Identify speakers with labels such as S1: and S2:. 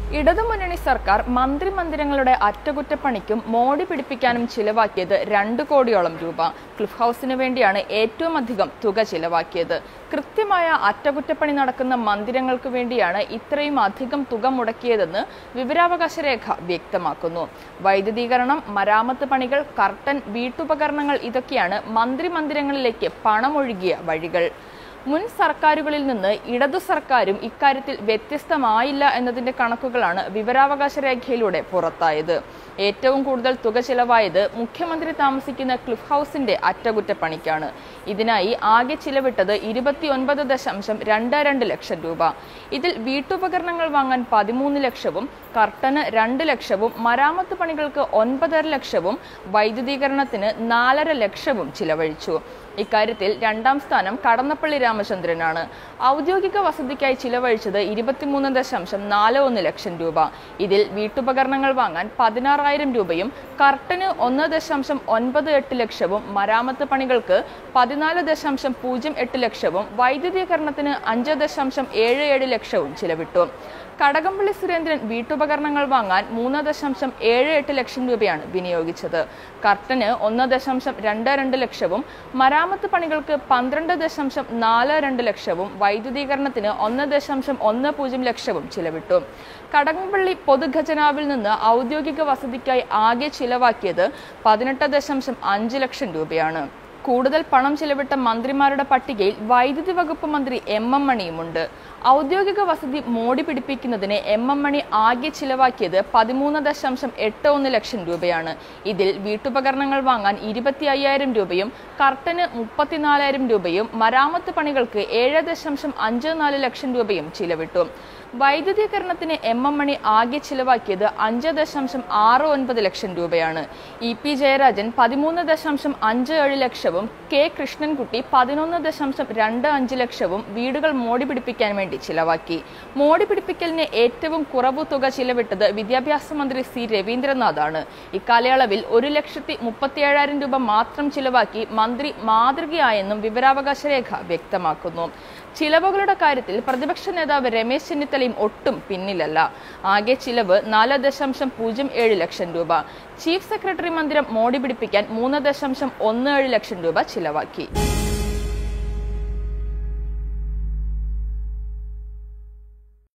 S1: ഇടതുമുന്നണി സർക്കാർ മന്ത്രിമന്ദിരങ്ങളുടെ അറ്റകുറ്റപ്പണിക്കും മോടി പിടിപ്പിക്കാനും ചിലവാക്കിയത് രണ്ട് കോടിയോളം രൂപ ക്ലിഫ് ഹൗസിന് വേണ്ടിയാണ് ഏറ്റവും അധികം തുക ചിലവാക്കിയത് കൃത്യമായ അറ്റകുറ്റപ്പണി നടക്കുന്ന മന്ദിരങ്ങൾക്ക് വേണ്ടിയാണ് ഇത്രയും അധികം തുക മുടക്കിയതെന്ന് വിവരാവകാശ രേഖ വ്യക്തമാക്കുന്നു വൈദ്യുതീകരണം മരാമത്ത് പണികൾ കർട്ടൻ വീട്ടുപകരണങ്ങൾ ഇതൊക്കെയാണ് മന്ത്രിമന്ദിരങ്ങളിലേക്ക് പണമൊഴുകിയ വഴികൾ മുൻ സർക്കാരുകളിൽ നിന്ന് ഇടതു സർക്കാരും ഇക്കാര്യത്തിൽ വ്യത്യസ്തമായില്ല എന്നതിന്റെ കണക്കുകളാണ് വിവരാവകാശ രേഖയിലൂടെ പുറത്തായത് ഏറ്റവും കൂടുതൽ തുക ചിലവായത് മുഖ്യമന്ത്രി താമസിക്കുന്ന ക്ലിഫ് ഹൗസിന്റെ അറ്റകുറ്റപ്പണിക്കാണ് ഇതിനായി ആകെ ചിലവിട്ടത് ഇരുപത്തിയൊൻപത് ദശാംശം രണ്ട് രണ്ട് ലക്ഷം രൂപ ഇതിൽ വീട്ടുപകരണങ്ങൾ വാങ്ങാൻ പതിമൂന്ന് ലക്ഷവും കർട്ടന് രണ്ട് ലക്ഷവും മരാമത്ത് പണികൾക്ക് ഒൻപതര ലക്ഷവും വൈദ്യുതീകരണത്തിന് നാലര ലക്ഷവും ചിലവഴിച്ചു ഇക്കാര്യത്തിൽ രണ്ടാം സ്ഥാനം കടന്നപ്പള്ളി രാമചന്ദ്രനാണ് ഔദ്യോഗിക വസതിക്കായി ചിലവഴിച്ചത് ഇരുപത്തിമൂന്ന് ദശാംശം നാല് ഒന്ന് ലക്ഷം രൂപ ഇതിൽ വീട്ടുപകരണങ്ങൾ വാങ്ങാൻ പതിനാറായിരം രൂപയും കർട്ടന് ഒന്ന് ദശാംശം ഒൻപത് എട്ട് ലക്ഷവും മരാമത്ത് പണികൾക്ക് പതിനാല് ദശാംശം പൂജ്യം എട്ട് ലക്ഷവും വൈദ്യുതീകരണത്തിന് അഞ്ച് ദശാംശം ഏഴ് ഏഴ് ലക്ഷവും ചിലവിട്ടു കടകംപള്ളി സുരേന്ദ്രൻ വീട്ടുപകരണങ്ങൾ വാങ്ങാൻ മൂന്ന് ദശാംശം ഏഴ് എട്ട് ലക്ഷം രൂപയാണ് വിനിയോഗിച്ചത് കർട്ടന് ഒന്ന് ദശാംശം രണ്ട് രണ്ട് ലക്ഷവും മരാമത്ത് പണികൾക്ക് പന്ത്രണ്ട് ദശാംശം നാല് രണ്ട് ലക്ഷവും വൈദ്യുതീകരണത്തിന് ഒന്ന് ദശാംശം ഒന്ന് പൂജ്യം ലക്ഷവും ചിലവിട്ടു കടകംപള്ളി പൊതുഖജനാവിൽ നിന്ന് ഔദ്യോഗിക വസതിക്കായി ആകെ ചിലവാക്കിയത് പതിനെട്ട് ദശാംശം അഞ്ച് ലക്ഷം രൂപയാണ് കൂടുതൽ പണം ചിലവിട്ട മന്ത്രിമാരുടെ പട്ടികയിൽ വൈദ്യുതി വകുപ്പ് മന്ത്രി എം എം മണിയുമുണ്ട് ഔദ്യോഗിക വസതി മോടി പിടിപ്പിക്കുന്നതിന് എം എം മണി ആകെ ചിലവാക്കിയത് പതിമൂന്ന് ദശാംശം എട്ട് ഒന്ന് ലക്ഷം രൂപയാണ് ഇതിൽ വീട്ടുപകരണങ്ങൾ വാങ്ങാൻ ഇരുപത്തി അയ്യായിരം രൂപയും കർട്ടന് മുപ്പത്തിനാലായിരം രൂപയും മരാമത്ത് പണികൾക്ക് ഏഴ് ദശാംശം അഞ്ച് നാല് ലക്ഷം രൂപയും ചിലവിട്ടു വൈദ്യുതീകരണത്തിന് എം എം മണി ആകെ ചിലവാക്കിയത് അഞ്ച് ദശാംശം ആറ് ഒൻപത് ലക്ഷം രൂപയാണ് ഇ പി ജയരാജൻ പതിമൂന്ന് ദശാംശം അഞ്ച് ഏഴ് ലക്ഷവും കെ കൃഷ്ണൻകുട്ടി പതിനൊന്ന് ദശാംശം രണ്ട് അഞ്ച് ലക്ഷവും വീടുകൾ മോടി പിടിപ്പിക്കാൻ വേണ്ടി ചിലവാക്കി മോടി പിടിപ്പിക്കലിന് ഏറ്റവും കുറവ് തുക ചിലവിട്ടത് വിദ്യാഭ്യാസ മന്ത്രി സി രവീന്ദ്രനാഥാണ് ഇക്കാലയളവിൽ ഒരു ലക്ഷത്തി മുപ്പത്തിയേഴായിരം രൂപ മാത്രം ചിലവാക്കി മന്ത്രി മാതൃകയായെന്നും വിവരാവകാശ രേഖ വ്യക്തമാക്കുന്നു ചിലവുകളുടെ കാര്യത്തിൽ പ്രതിപക്ഷ നേതാവ് രമേശ് ചെന്നിത്തലയും ഒട്ടും പിന്നിലല്ല ആകെ ചിലവ് നാല് ദശാംശം പൂജ്യം ഏഴ് ലക്ഷം രൂപ ചീഫ് സെക്രട്ടറി മന്ദിരം മോടി പിടിപ്പിക്കാൻ മൂന്ന് ദശാംശം ഒന്ന് ഏഴ് ലക്ഷം രൂപ ചിലവാക്കി